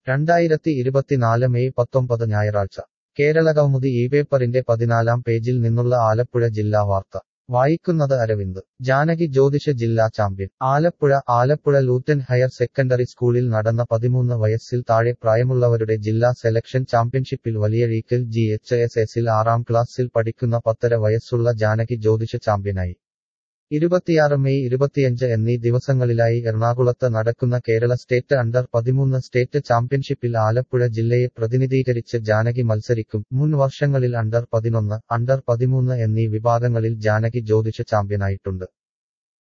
രണ്ടായിരത്തി ഇരുപത്തിനാല് മെയ് പത്തൊമ്പത് ഞായറാഴ്ച കേരളകൗമുദി ഈ പേപ്പറിന്റെ പതിനാലാം പേജിൽ നിന്നുള്ള ആലപ്പുഴ ജില്ലാ വാർത്ത വായിക്കുന്നത് അരവിന്ദ് ജാനകി ജ്യോതിഷ ജില്ലാ ചാമ്പ്യൻ ആലപ്പുഴ ആലപ്പുഴ ലൂത്തൻ ഹയർ സെക്കൻഡറി സ്കൂളിൽ നടന്ന പതിമൂന്ന് വയസ്സിൽ താഴെ പ്രായമുള്ളവരുടെ ജില്ലാ സെലക്ഷൻ ചാമ്പ്യൻഷിപ്പിൽ വലിയഴീക്കൽ ജി എച്ച് എസ് എസിൽ ആറാം ക്ലാസ്സിൽ പഠിക്കുന്ന പത്തര വയസ്സുള്ള ജാനകി ജ്യോതിഷ ചാമ്പ്യനായി ഇരുപത്തിയാറ് മെയ് ഇരുപത്തിയഞ്ച് എന്നീ ദിവസങ്ങളിലായി എറണാകുളത്ത് നടക്കുന്ന കേരള സ്റ്റേറ്റ് അണ്ടർ പതിമൂന്ന് സ്റ്റേറ്റ് ചാമ്പ്യൻഷിപ്പിൽ ആലപ്പുഴ ജില്ലയെ പ്രതിനിധീകരിച്ച് ജാനകി മത്സരിക്കും മുൻ വർഷങ്ങളിൽ അണ്ടർ പതിനൊന്ന് അണ്ടർ പതിമൂന്ന് എന്നീ വിഭാഗങ്ങളിൽ ജാനകി ജ്യോതിഷ ചാമ്പ്യനായിട്ടുണ്ട്